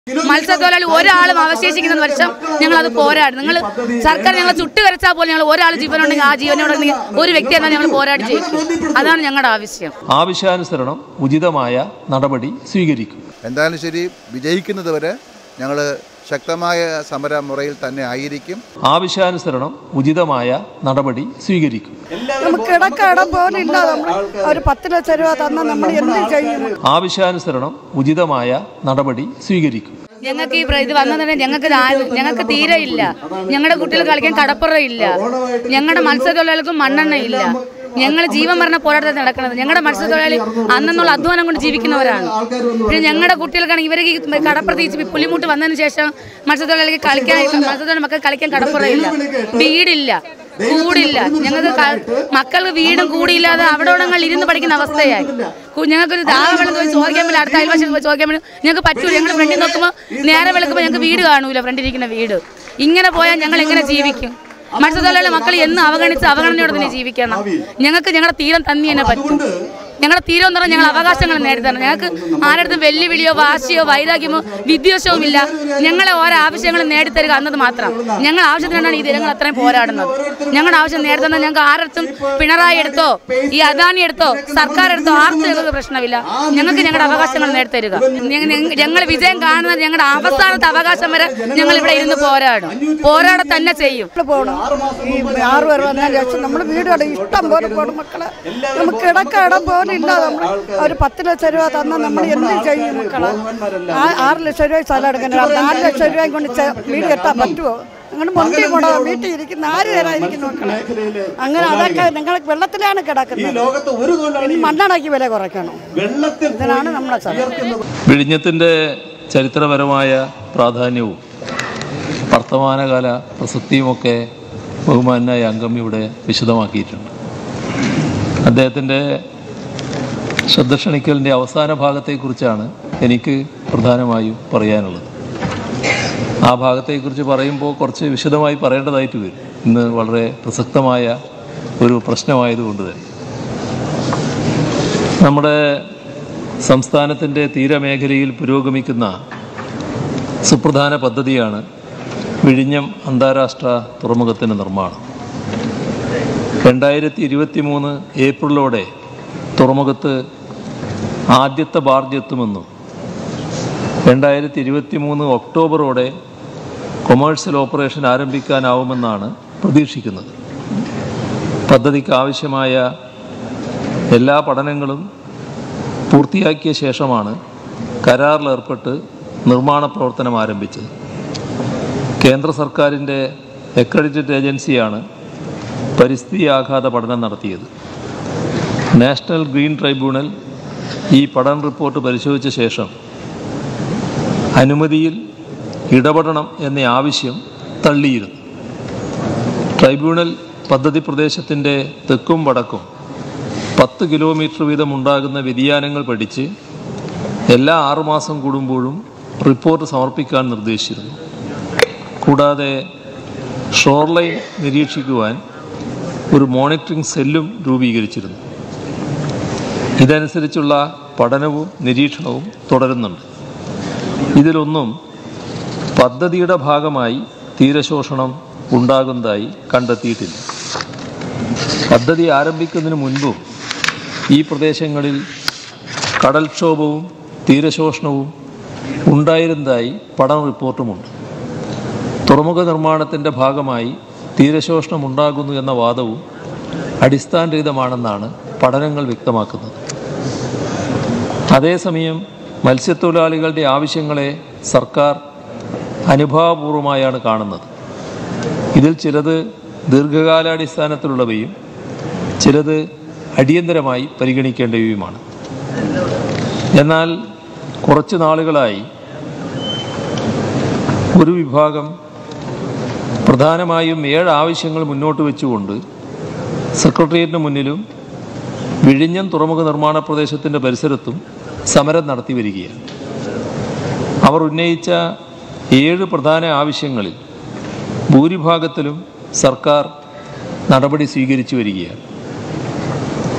മത്സ്യത്തൊഴിലാളി ഒരാളും അവശേഷിക്കുന്ന വർഷം ഞങ്ങൾ അത് പോരാടും നിങ്ങൾ സർക്കാർ ഞങ്ങൾ ചുട്ടുകരച്ചാൽ പോലും ഞങ്ങൾ ഒരാൾ ജീവനുണ്ടെങ്കിൽ ആ ജീവനോടുണ്ടെങ്കിൽ ഒരു വ്യക്തി എന്നാൽ ഞങ്ങൾ പോരാടി ജയിക്കും അതാണ് ഞങ്ങളുടെ ആവശ്യം ആവശ്യാനുസരണം ഉചിതമായ നടപടി സ്വീകരിക്കും എന്തായാലും ശരി വിജയിക്കുന്നത് വരെ ഞങ്ങൾ ശക്തമായ സമര മുറയിൽ തന്നെ ആയിരിക്കും ആവശ്യാനുസരണം ഉചിതമായ നടപടി സ്വീകരിക്കും നമുക്ക് കിടക്ക ഇടം പോലും ഇല്ല നമ്മൾ ഒരു പത്ത് ലക്ഷം രൂപ തന്നാൽ നമ്മൾ എന്ത് ചെയ്യും ആവശ്യാനുസരണം ഉചിതമായ നടപടി സ്വീകരിക്കും ഞങ്ങൾക്ക് ഈ പ്ര- ഇത് വന്നതന്നെ ഞങ്ങൾക്ക് ഇത് ആ- ഞങ്ങൾക്ക് തീരെ ഇല്ല ഞങ്ങളുടെ കുട്ടികൾ കളിക്കാൻ കടപ്പുറ ഇല്ല ഞങ്ങളുടെ മത്സ്യത്തൊഴിലാളികൾക്കും മണ്ണെണ്ണ ഇല്ല ഞങ്ങൾ ജീവൻ മരണ പോരാട്ടത്തിൽ നടക്കുന്നത് ഞങ്ങളുടെ മത്സ്യത്തൊഴിലാളി അന്നെന്നുള്ള അധ്വാനം കൊണ്ട് ജീവിക്കുന്നവരാണ് പിന്നെ ഞങ്ങളുടെ കുട്ടികൾക്കാണ് ഇവർക്ക് ഈ കടപ്പുറത്ത് ഈ പുലിമുട്ട് വന്നതിന് ശേഷം മത്സ്യത്തൊഴിലാളിക്ക് കളിക്കാൻ മത്സ്യത്തൊഴിലാളി മക്കൾ കളിക്കാൻ കടപ്പുറയില്ല വീടില്ല കൂടില്ല ഞങ്ങൾക്ക് ക- മക്കൾക്ക് വീടും കൂടിയില്ലാതെ അവിടെ ഇവിടങ്ങളിൽ ഇരുന്ന് പഠിക്കുന്ന അവസ്ഥയായി കു- ഞങ്ങൾക്കൊരു ദാഹം വെള്ളം പോയി ചോദിക്കാൻ പറ്റില്ല അടുത്ത അയൽവാസികൾ പോയി ചോദിക്കാൻ പറ്റും ഞങ്ങൾക്ക് പറ്റൂല ഞങ്ങൾ ഫ്രണ്ടിൽ നോക്കുമ്പോൾ നേരെ വെളുക്കുമ്പോൾ ഞങ്ങൾക്ക് വീട് കാണൂല ഫ്രണ്ടിരിക്കുന്ന വീട് ഇങ്ങനെ പോയാൽ ഞങ്ങൾ എങ്ങനെ ജീവിക്കും മത്സ്യത്തൊഴിലാളി മക്കൾ എന്ന് അവഗണിച്ച് അവഗണനയോടെ തന്നെ ജീവിക്കണം ഞങ്ങൾക്ക് ഞങ്ങളുടെ തീരം തന്നി തന്നെ പറ്റും ഞങ്ങളുടെ തീരം എന്ന് പറഞ്ഞാൽ ഞങ്ങൾ അവകാശങ്ങൾ നേടിത്തരണം ഞങ്ങൾക്ക് ആരുടെ വെല്ലുവിളിയോ വാശിയോ വൈരാഗ്യമോ വിദ്വേഷവും ഇല്ല ഞങ്ങളെ ഓരോ ആവശ്യങ്ങളും നേടിത്തരിക എന്നത് മാത്രം ഞങ്ങൾ ആവശ്യത്തിനാണ് ഈ ദിനങ്ങൾ അത്രയും പോരാടുന്നത് ഞങ്ങളുടെ ആവശ്യം നേടുന്ന ഞങ്ങൾക്ക് ആരടുത്തും പിണറായി എടുത്തോ ഈ അദാനി എടുത്തോ സർക്കാർ എടുത്തോ ആർക്കും ഞങ്ങൾക്ക് പ്രശ്നമില്ല ഞങ്ങൾക്ക് ഞങ്ങളുടെ അവകാശങ്ങൾ നേടിത്തരിക ഞങ്ങൾ വിജയം കാണുന്നത് ഞങ്ങളുടെ അവസാനത്തെ അവകാശം വരെ ഞങ്ങൾ ഇവിടെ ഇരുന്ന് പോരാടും പോരാടം തന്നെ ചെയ്യും മക്കള് പോകണം ഈ ആറ് പേർ വന്നാൽ ശേഷം നമ്മൾ വീടുകളുടെ ഇഷ്ടം പോലെ പോകണം മക്കളെ നമുക്ക് കിടക്ക ഇടം പോലും ഇല്ല നമ്മൾ ഒരു പത്ത് ലക്ഷം രൂപ തന്നാൽ നമ്മൾ എന്ത് ചെയ്യും മക്കളെ ആ ആറ് ലക്ഷം രൂപ സ്ഥലം എടുക്കണം നാല് ലക്ഷം രൂപയും കൊണ്ട് ചെ- വീട് കെട്ടാൻ പറ്റുമോ അങ്ങനെ മുൻപേ കൂടെ വീട്ടിൽ ഇരിക്കുന്ന ആര് പേരായിരിക്കുന്നു മക്കളെ അങ്ങനെ അതൊക്കെ നിങ്ങൾ വെള്ളത്തിലാണ് കിടക്കുന്നത് ഇനി മണ്ണെണ്ണയ്ക്ക് വില കുറയ്ക്കണം ഇതിനാണ് നമ്മളെ സമരം വിഴിഞ്ഞത്തിൻ്റെ ചരിത്രപരമായ പ്രാധാന്യവും വർത്തമാനകാല പ്രസക്തിയുമൊക്കെ ബഹുമാനായ അംഗം ഇവിടെ വിശദമാക്കിയിട്ടുണ്ട് അദ്ദേഹത്തിൻ്റെ ശ്രദ്ധ ക്ഷണിക്കലിൻ്റെ അവസാന ഭാഗത്തെക്കുറിച്ചാണ് എനിക്ക് പ്രധാനമായും പറയാനുള്ളത് ആ ഭാഗത്തെക്കുറിച്ച് പറയുമ്പോൾ കുറച്ച് വിശദമായി പറയേണ്ടതായിട്ട് വരും ഇന്ന് വളരെ പ്രസക്തമായ ഒരു പ്രശ്നമായതുകൊണ്ട് തന്നെ നമ്മുടെ സംസ്ഥാനത്തിൻ്റെ തീരമേഖലയിൽ പുരോഗമിക്കുന്ന സുപ്രധാന പദ്ധതിയാണ് വിഴിഞ്ഞം അന്താരാഷ്ട്ര തുറമുഖത്തിൻ്റെ നിർമ്മാണം രണ്ടായിരത്തി ഇരുപത്തി മൂന്ന് ഏപ്രിലോടെ തുറമുഖത്ത് ആദ്യത്തെ ബാർജ് എത്തുമെന്നും രണ്ടായിരത്തി ഇരുപത്തി മൂന്ന് ഒക്ടോബറോടെ കൊമേഴ്സ്യൽ ഓപ്പറേഷൻ ആരംഭിക്കാനാവുമെന്നാണ് പ്രതീക്ഷിക്കുന്നത് പദ്ധതിക്ക് ആവശ്യമായ എല്ലാ പഠനങ്ങളും പൂർത്തിയാക്കിയ ശേഷമാണ് കരാറിലേർപ്പെട്ട് നിർമ്മാണ പ്രവർത്തനം ആരംഭിച്ചത് കേന്ദ്ര സർക്കാരിൻ്റെ അക്രഡിറ്റഡ് ഏജൻസിയാണ് പരിസ്ഥിതി ആഘാത പഠനം നടത്തിയത് നാഷണൽ ഗ്രീൻ ട്രൈബ്യൂണൽ ഈ പഠന റിപ്പോർട്ട് പരിശോധിച്ച ശേഷം അനുമതിയിൽ ഇടപെടണം എന്ന ആവശ്യം തള്ളിയിരുന്നു ട്രൈബ്യൂണൽ പദ്ധതി പ്രദേശത്തിൻ്റെ തെക്കും വടക്കും പത്ത് കിലോമീറ്റർ വീതം ഉണ്ടാകുന്ന വ്യതിയാനങ്ങൾ പഠിച്ച് എല്ലാ ആറുമാസം കൂടുമ്പോഴും റിപ്പോർട്ട് സമർപ്പിക്കാൻ നിർദ്ദേശിച്ചിരുന്നു കൂടാതെ ഷോർലൈൻ നിരീക്ഷിക്കുവാൻ ഒരു മോണിറ്ററിംഗ് സെല്ലും രൂപീകരിച്ചിരുന്നു ഇതനുസരിച്ചുള്ള പഠനവും നിരീക്ഷണവും തുടരുന്നുണ്ട് ഇതിലൊന്നും പദ്ധതിയുടെ ഭാഗമായി തീരശോഷണം ഉണ്ടാകുന്നതായി കണ്ടെത്തിയിട്ടില്ല പദ്ധതി ആരംഭിക്കുന്നതിന് മുൻപും ഈ പ്രദേശങ്ങളിൽ കടൽക്ഷോഭവും തീരശോഷണവും ഉണ്ടായിരുന്നതായി പഠന റിപ്പോർട്ടുമുണ്ട് തുറമുഖ നിർമ്മാണത്തിൻ്റെ ഭാഗമായി തീരശോഷണം ഉണ്ടാകുന്നു എന്ന വാദവും അടിസ്ഥാനരഹിതമാണെന്നാണ് പഠനങ്ങൾ വ്യക്തമാക്കുന്നത് അതേസമയം മത്സ്യത്തൊഴിലാളികളുടെ ആവശ്യങ്ങളെ സർക്കാർ അനുഭാവപൂർവമായാണ് കാണുന്നത് ഇതിൽ ചിലത് ദീർഘകാലാടിസ്ഥാനത്തിലുള്ളവയും ചിലത് അടിയന്തരമായി പരിഗണിക്കേണ്ടവയുമാണ് എന്നാൽ കുറച്ച് നാളുകളായി ഒരു വിഭാഗം പ്രധാനമായും ഏഴ് ആവശ്യങ്ങൾ മുന്നോട്ട് വെച്ചുകൊണ്ട് സെക്രട്ടേറിയറ്റിന് മുന്നിലും വിഴിഞ്ഞം തുറമുഖ നിർമ്മാണ പ്രദേശത്തിൻ്റെ പരിസരത്തും സമരം നടത്തി വരികയാണ് അവർ ഉന്നയിച്ച ഏഴ് പ്രധാന ആവശ്യങ്ങളിൽ ഭൂരിഭാഗത്തിലും സർക്കാർ നടപടി സ്വീകരിച്ചു വരികയാണ്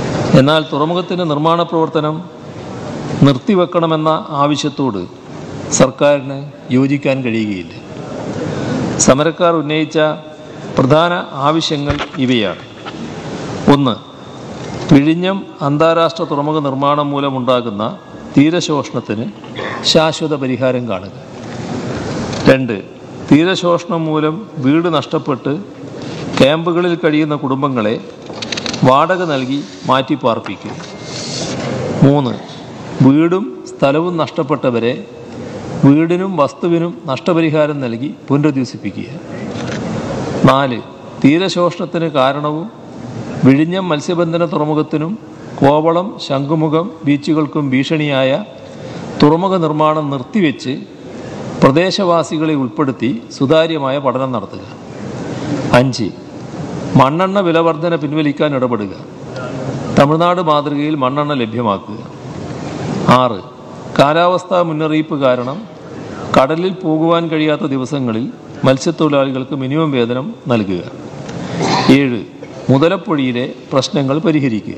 എന്നാൽ തുറമുഖത്തിൻ്റെ നിർമ്മാണ പ്രവർത്തനം നിർത്തിവെക്കണമെന്ന ആവശ്യത്തോട് സർക്കാരിന് യോജിക്കാൻ കഴിയുകയില്ല സമരക്കാർ ഉന്നയിച്ച പ്രധാന ആവശ്യങ്ങൾ ഇവയാണ് ഒന്ന് വിഴിഞ്ഞം അന്താരാഷ്ട്ര തുറമുഖ നിർമ്മാണം മൂലമുണ്ടാകുന്ന തീരശോഷണത്തിന് ശാശ്വത പരിഹാരം കാണുക രണ്ട് തീരശോഷണം മൂലം വീട് നഷ്ടപ്പെട്ട് ക്യാമ്പുകളിൽ കഴിയുന്ന കുടുംബങ്ങളെ വാടക നൽകി മാറ്റിപ്പാർപ്പിക്കുക മൂന്ന് വീടും സ്ഥലവും നഷ്ടപ്പെട്ടവരെ വീടിനും വസ്തുവിനും നഷ്ടപരിഹാരം നൽകി പുനരധിവസിപ്പിക്കുക നാല് തീരശോഷണത്തിന് കാരണവും വിഴിഞ്ഞം മത്സ്യബന്ധന തുറമുഖത്തിനും കോവളം ശംഖുമുഖം ബീച്ചുകൾക്കും ഭീഷണിയായ തുറമുഖ നിർമ്മാണം നിർത്തിവെച്ച് പ്രദേശവാസികളെ ഉൾപ്പെടുത്തി സുതാര്യമായ പഠനം നടത്തുക അഞ്ച് മണ്ണെണ്ണ വിലവർധന പിൻവലിക്കാൻ ഇടപെടുക തമിഴ്നാട് മാതൃകയിൽ മണ്ണെണ്ണ ലഭ്യമാക്കുക ആറ് കാലാവസ്ഥാ മുന്നറിയിപ്പ് കാരണം കടലിൽ പോകുവാൻ കഴിയാത്ത ദിവസങ്ങളിൽ മത്സ്യത്തൊഴിലാളികൾക്ക് മിനിമം വേതനം നൽകുക ഏഴ് മുതലപ്പൊഴിയിലെ പ്രശ്നങ്ങൾ പരിഹരിക്കുക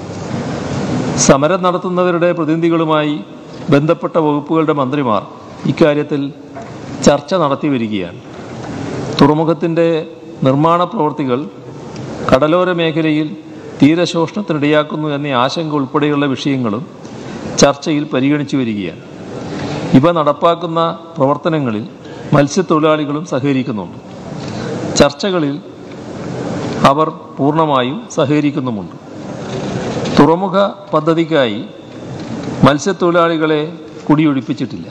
സമരം നടത്തുന്നവരുടെ പ്രതിനിധികളുമായി ബന്ധപ്പെട്ട വകുപ്പുകളുടെ മന്ത്രിമാർ ഇക്കാര്യത്തിൽ ചർച്ച നടത്തി വരികയാണ് തുറമുഖത്തിൻ്റെ നിർമ്മാണ പ്രവൃത്തികൾ കടലോര മേഖലയിൽ തീരശോഷണത്തിനിടയാക്കുന്നു എന്ന ആശങ്ക ഉൾപ്പെടെയുള്ള വിഷയങ്ങളും ചർച്ചയിൽ പരിഗണിച്ചു വരികയാണ് ഇവ നടപ്പാക്കുന്ന പ്രവർത്തനങ്ങളിൽ മത്സ്യത്തൊഴിലാളികളും സഹകരിക്കുന്നുണ്ട് ചർച്ചകളിൽ അവർ പൂർണ്ണമായും സഹകരിക്കുന്നുമുണ്ട് തുറമുഖ പദ്ധതിക്കായി മത്സ്യത്തൊഴിലാളികളെ കുടിയൊഴിപ്പിച്ചിട്ടില്ല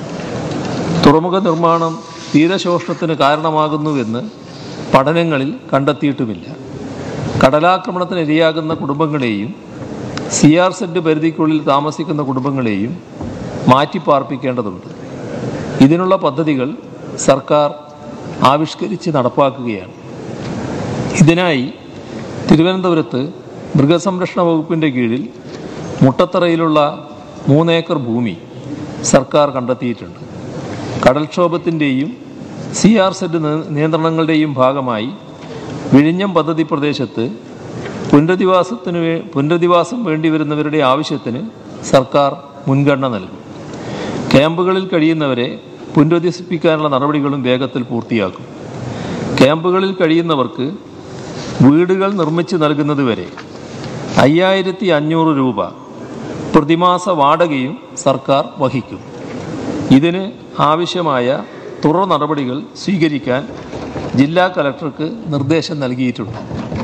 തുറമുഖ നിർമ്മാണം തീരശോഷണത്തിന് കാരണമാകുന്നുവെന്ന് പഠനങ്ങളിൽ കണ്ടെത്തിയിട്ടുമില്ല കടലാക്രമണത്തിന് ഇരയാകുന്ന കുടുംബങ്ങളെയും സി ആർ സെഡ് പരിധിക്കുള്ളിൽ താമസിക്കുന്ന കുടുംബങ്ങളെയും മാറ്റിപ്പാർപ്പിക്കേണ്ടതുണ്ട് ഇതിനുള്ള പദ്ധതികൾ സർക്കാർ ആവിഷ്കരിച്ച് നടപ്പാക്കുകയാണ് ഇതിനായി തിരുവനന്തപുരത്ത് മൃഗസംരക്ഷണ വകുപ്പിൻ്റെ കീഴിൽ മുട്ടത്തറയിലുള്ള മൂന്നേക്കർ ഭൂമി സർക്കാർ കണ്ടെത്തിയിട്ടുണ്ട് കടൽക്ഷോഭത്തിൻ്റെയും സി ആർ സെഡ് നിയന്ത്രണങ്ങളുടെയും ഭാഗമായി വിഴിഞ്ഞം പദ്ധതി പ്രദേശത്ത് പുനരധിവാസത്തിന് വേ പുനരധിവാസം വേണ്ടിവരുന്നവരുടെ ആവശ്യത്തിന് സർക്കാർ മുൻഗണന നൽകും ക്യാമ്പുകളിൽ കഴിയുന്നവരെ പുനരധിവസിപ്പിക്കാനുള്ള നടപടികളും വേഗത്തിൽ പൂർത്തിയാക്കും ക്യാമ്പുകളിൽ കഴിയുന്നവർക്ക് വീടുകൾ നിർമ്മിച്ച് നൽകുന്നതുവരെ അയ്യായിരത്തി അഞ്ഞൂറ് രൂപ പ്രതിമാസ വാടകയും സർക്കാർ വഹിക്കും ഇതിന് ആവശ്യമായ തുടർ നടപടികൾ സ്വീകരിക്കാൻ ജില്ലാ കലക്ടർക്ക് നിർദ്ദേശം നൽകിയിട്ടുണ്ട്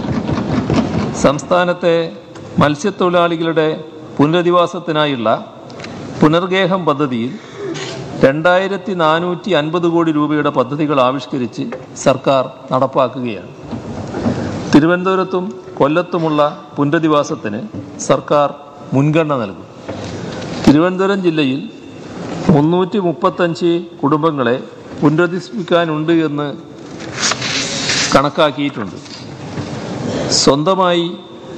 സംസ്ഥാനത്തെ മത്സ്യത്തൊഴിലാളികളുടെ പുനരധിവാസത്തിനായുള്ള പുനർഗേഹം പദ്ധതിയിൽ രണ്ടായിരത്തി നാനൂറ്റി അൻപത് കോടി രൂപയുടെ പദ്ധതികൾ ആവിഷ്കരിച്ച് സർക്കാർ നടപ്പാക്കുകയാണ് തിരുവനന്തപുരത്തും കൊല്ലത്തുമുള്ള പുനരധിവാസത്തിന് സർക്കാർ മുൻഗണന നൽകും തിരുവനന്തപുരം ജില്ലയിൽ മുന്നൂറ്റി മുപ്പത്തഞ്ച് കുടുംബങ്ങളെ പുനരധിവസിപ്പിക്കാനുണ്ട് എന്ന് കണക്കാക്കിയിട്ടുണ്ട് സ്വന്തമായി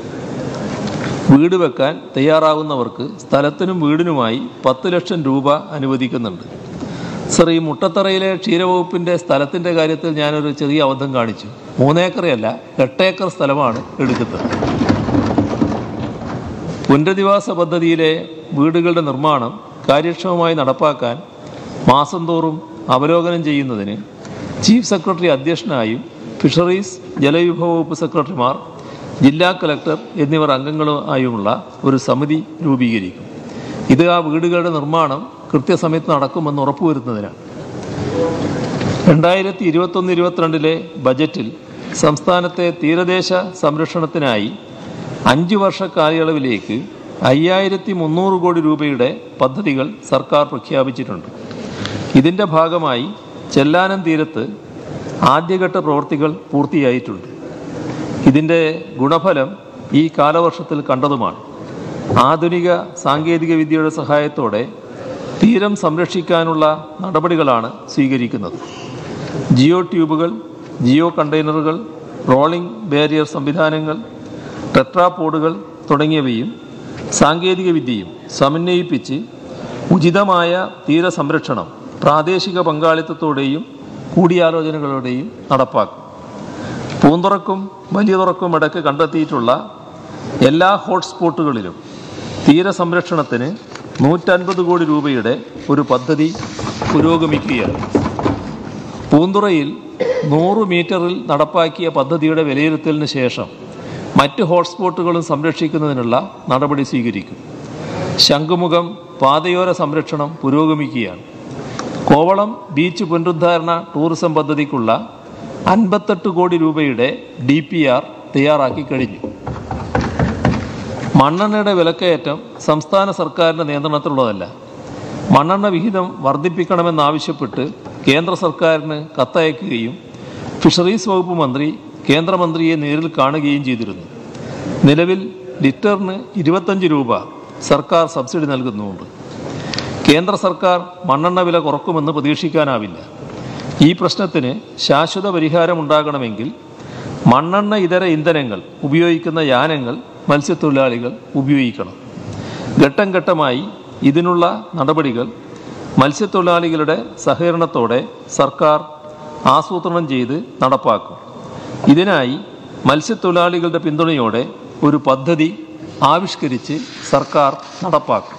വീട് വെക്കാൻ തയ്യാറാകുന്നവർക്ക് സ്ഥലത്തിനും വീടിനുമായി പത്ത് ലക്ഷം രൂപ അനുവദിക്കുന്നുണ്ട് സർ ഈ മുട്ടത്തറയിലെ ക്ഷീരവകുപ്പിൻ്റെ സ്ഥലത്തിൻ്റെ കാര്യത്തിൽ ഞാനൊരു ചെറിയ അബദ്ധം കാണിച്ചു മൂന്നേക്കറയല്ല എട്ടേക്കർ സ്ഥലമാണ് എടുക്കുന്നത് പുനരധിവാസ പദ്ധതിയിലെ വീടുകളുടെ നിർമ്മാണം കാര്യക്ഷമമായി നടപ്പാക്കാൻ മാസം തോറും അവലോകനം ചെയ്യുന്നതിന് ചീഫ് സെക്രട്ടറി അധ്യക്ഷനായും ഫിഷറീസ് ജലവിഭവ വകുപ്പ് സെക്രട്ടറിമാർ ജില്ലാ കലക്ടർ എന്നിവർ അംഗങ്ങളുമായുമുള്ള ഒരു സമിതി രൂപീകരിക്കും ഇത് ആ വീടുകളുടെ നിർമ്മാണം കൃത്യസമയത്ത് നടക്കുമെന്ന് ഉറപ്പുവരുത്തുന്നതിനാണ് രണ്ടായിരത്തി ഇരുപത്തൊന്ന് ഇരുപത്തിരണ്ടിലെ ബജറ്റിൽ സംസ്ഥാനത്തെ തീരദേശ സംരക്ഷണത്തിനായി അഞ്ച് വർഷ കാലയളവിലേക്ക് അയ്യായിരത്തി മുന്നൂറ് കോടി രൂപയുടെ പദ്ധതികൾ സർക്കാർ പ്രഖ്യാപിച്ചിട്ടുണ്ട് ഇതിൻ്റെ ഭാഗമായി ചെല്ലാനം തീരത്ത് ആദ്യഘട്ട പ്രവൃത്തികൾ പൂർത്തിയായിട്ടുണ്ട് ഇതിൻ്റെ ഗുണഫലം ഈ കാലവർഷത്തിൽ കണ്ടതുമാണ് ആധുനിക സാങ്കേതിക വിദ്യയുടെ സഹായത്തോടെ തീരം സംരക്ഷിക്കാനുള്ള നടപടികളാണ് സ്വീകരിക്കുന്നത് ജിയോ ട്യൂബുകൾ ജിയോ കണ്ടെയ്നറുകൾ റോളിംഗ് ബാരിയർ സംവിധാനങ്ങൾ ടെട്രാപോഡുകൾ തുടങ്ങിയവയും സാങ്കേതിക വിദ്യയും സമന്വയിപ്പിച്ച് ഉചിതമായ തീരസംരക്ഷണം പ്രാദേശിക പങ്കാളിത്തത്തോടെയും കൂടിയാലോചനകളോടെയും നടപ്പാക്കും പൂന്തുറക്കും വലിയ തുറക്കും ഇടയ്ക്ക് കണ്ടെത്തിയിട്ടുള്ള എല്ലാ ഹോട്ട്സ്പോട്ടുകളിലും തീരസംരക്ഷണത്തിന് നൂറ്റൻപത് കോടി രൂപയുടെ ഒരു പദ്ധതി പുരോഗമിക്കുകയാണ് പൂന്തുറയിൽ നൂറ് മീറ്ററിൽ നടപ്പാക്കിയ പദ്ധതിയുടെ വിലയിരുത്തലിന് ശേഷം മറ്റ് ഹോട്ട്സ്പോട്ടുകളും സംരക്ഷിക്കുന്നതിനുള്ള നടപടി സ്വീകരിക്കും ശംഖുമുഖം പാതയോര സംരക്ഷണം പുരോഗമിക്കുകയാണ് കോവളം ബീച്ച് പുനരുദ്ധാരണ ടൂറിസം പദ്ധതിക്കുള്ള അൻപത്തെട്ട് കോടി രൂപയുടെ ഡി പി ആർ തയ്യാറാക്കി കഴിഞ്ഞു മണ്ണെണ്ണയുടെ വിലക്കയറ്റം സംസ്ഥാന സർക്കാരിൻ്റെ നിയന്ത്രണത്തിലുള്ളതല്ല മണ്ണെണ്ണ വിഹിതം വർദ്ധിപ്പിക്കണമെന്നാവശ്യപ്പെട്ട് കേന്ദ്ര സർക്കാരിന് കത്തയക്കുകയും ഫിഷറീസ് വകുപ്പ് മന്ത്രി കേന്ദ്രമന്ത്രിയെ നേരിൽ കാണുകയും ചെയ്തിരുന്നു നിലവിൽ ലിറ്ററിന് ഇരുപത്തഞ്ച് രൂപ സർക്കാർ സബ്സിഡി നൽകുന്നുമുണ്ട് കേന്ദ്ര സർക്കാർ മണ്ണെണ്ണ വില കുറക്കുമെന്ന് പ്രതീക്ഷിക്കാനാവില്ല ഈ പ്രശ്നത്തിന് ശാശ്വത പരിഹാരമുണ്ടാകണമെങ്കിൽ മണ്ണെണ്ണ ഇതര ഇന്ധനങ്ങൾ ഉപയോഗിക്കുന്ന യാനങ്ങൾ മത്സ്യത്തൊഴിലാളികൾ ഉപയോഗിക്കണം ഘട്ടം ഘട്ടമായി ഇതിനുള്ള നടപടികൾ മത്സ്യത്തൊഴിലാളികളുടെ സഹകരണത്തോടെ സർക്കാർ ആസൂത്രണം ചെയ്ത് നടപ്പാക്കും ഇതിനായി മത്സ്യത്തൊഴിലാളികളുടെ പിന്തുണയോടെ ഒരു പദ്ധതി ആവിഷ്കരിച്ച് സർക്കാർ നടപ്പാക്കും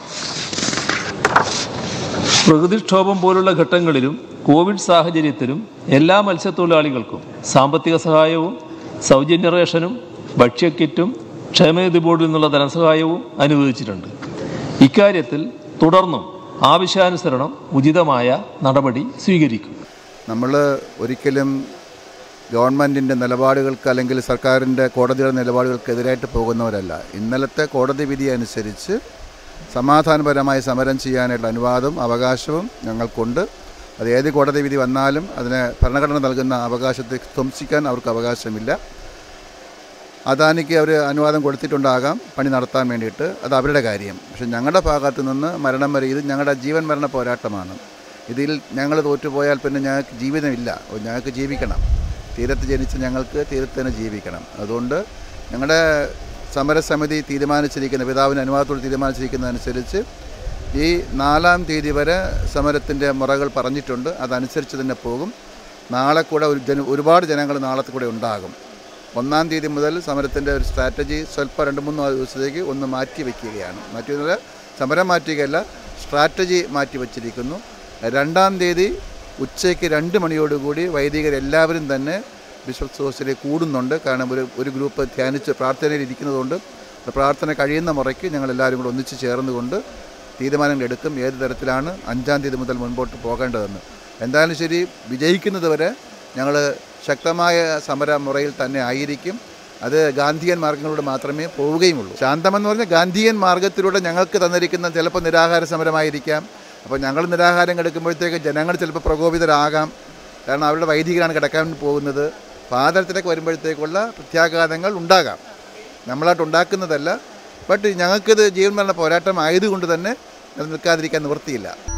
പ്രകൃതിക്ഷോഭം പോലുള്ള ഘട്ടങ്ങളിലും കോവിഡ് സാഹചര്യത്തിലും എല്ലാ മത്സ്യത്തൊഴിലാളികൾക്കും സാമ്പത്തിക സഹായവും സൗജന്യ റേഷനും ഭക്ഷ്യക്കിറ്റും ക്ഷേമനിധി ബോർഡിൽ നിന്നുള്ള ധനസഹായവും അനുവദിച്ചിട്ടുണ്ട് ഇക്കാര്യത്തിൽ തുടർന്നും ആവശ്യാനുസരണം ഉചിതമായ നടപടി സ്വീകരിക്കും നമ്മൾ ഒരിക്കലും ഗവൺമെൻറ്റിൻ്റെ നിലപാടുകൾക്ക് അല്ലെങ്കിൽ സർക്കാരിൻ്റെ കോടതിയുടെ നിലപാടുകൾക്ക് എതിരായിട്ട് പോകുന്നവരല്ല ഇന്നലത്തെ കോടതി വിധി അനുസരിച്ച് സമാധാനപരമായി സമരം ചെയ്യാനുള്ള അനുവാദവും അവകാശവും ഞങ്ങൾക്കുണ്ട് അത് ഏത് കോടതി വിധി വന്നാലും അതിന് ഭരണഘടന നൽകുന്ന അവകാശത്തെ ധ്വംസിക്കാൻ അവർക്ക് അവകാശമില്ല അദാനിക്ക് അവർ അനുവാദം കൊടുത്തിട്ടുണ്ടാകാം പണി നടത്താൻ വേണ്ടിയിട്ട് അത് അവരുടെ കാര്യം പക്ഷെ ഞങ്ങളുടെ ഭാഗത്ത് നിന്ന് മരണം വരെ ഇത് ഞങ്ങളുടെ ജീവൻ മരണ പോരാട്ടമാണ് ഇതിൽ ഞങ്ങൾ തോറ്റുപോയാൽ പിന്നെ ഞങ്ങൾക്ക് ജീവിതമില്ല ഓ, ഞങ്ങൾക്ക് ജീവിക്കണം തീരത്ത് ജനിച്ച ഞങ്ങൾക്ക് തീരത്ത് തന്നെ ജീവിക്കണം അതുകൊണ്ട് ഞങ്ങളുടെ സമരസമിതി തീരുമാനിച്ചിരിക്കുന്ന പിതാവിന് അനുവാദത്തോട് തീരുമാനിച്ചിരിക്കുന്നതനുസരിച്ച് ഈ നാലാം തീയതി വരെ സമരത്തിൻ്റെ മുറകൾ പറഞ്ഞിട്ടുണ്ട് അതനുസരിച്ച് തന്നെ പോകും നാളെ കൂടെ ഒരു ജന ഒരുപാട് ജനങ്ങൾ നാളത്തെ കൂടെ ഉണ്ടാകും ഒന്നാം തീയതി മുതൽ സമരത്തിൻ്റെ ഒരു സ്ട്രാറ്റജി സ്വല്പം രണ്ട് മൂന്ന് ദിവസത്തേക്ക് ഒന്ന് മാറ്റി വയ്ക്കുകയാണ് മാറ്റി വന്നാൽ സമരം മാറ്റുകയല്ല സ്ട്രാറ്റജി മാറ്റി വച്ചിരിക്കുന്നു രണ്ടാം തീയതി ഉച്ചയ്ക്ക് രണ്ട് മണിയോടുകൂടി വൈദികരെല്ലാവരും തന്നെ ബിഷപ്പ് ഹൗസിലേക്ക് കൂടുന്നുണ്ട് കാരണം ഒരു ഒരു ഗ്രൂപ്പ് ധ്യാനിച്ച് പ്രാർത്ഥനയിൽ ഇരിക്കുന്നതുകൊണ്ട് പ്രാർത്ഥന കഴിയുന്ന മുറയ്ക്ക് ഞങ്ങൾ എല്ലാവരും കൂടെ ഒന്നിച്ച് ചേർന്നുകൊണ്ട് തീരുമാനങ്ങൾ എടുക്കും ഏത് തരത്തിലാണ് അഞ്ചാം തീയതി മുതൽ മുൻപോട്ട് പോകേണ്ടതെന്ന് എന്തായാലും ശരി വിജയിക്കുന്നത് വരെ ഞങ്ങൾ ശക്തമായ സമര മുറയിൽ തന്നെ ആയിരിക്കും അത് ഗാന്ധിയൻ മാർഗങ്ങളിലൂടെ മാത്രമേ പോവുകയുമുള്ളൂ ശാന്തമെന്ന് പറഞ്ഞാൽ ഗാന്ധിയൻ മാർഗത്തിലൂടെ ഞങ്ങൾക്ക് തന്നിരിക്കുന്ന ചിലപ്പോൾ നിരാഹാര സമരമായിരിക്കാം അപ്പോൾ ഞങ്ങൾ നിരാഹാരം കിടക്കുമ്പോഴത്തേക്ക് ജനങ്ങൾ ചിലപ്പോൾ പ്രകോപിതരാകാം കാരണം അവരുടെ വൈദികരാണ് കിടക്കാൻ പോകുന്നത് പാതരത്തിലേക്ക് വരുമ്പോഴത്തേക്കുള്ള പ്രത്യാഘാതങ്ങൾ ഉണ്ടാകാം നമ്മളായിട്ട് ഉണ്ടാക്കുന്നതല്ല ബട്ട് ഞങ്ങൾക്കിത് ജീവൻ മരണ പോരാട്ടം ആയതുകൊണ്ട് തന്നെ നിൽക്കാതിരിക്കാൻ നിവൃത്തിയില്ല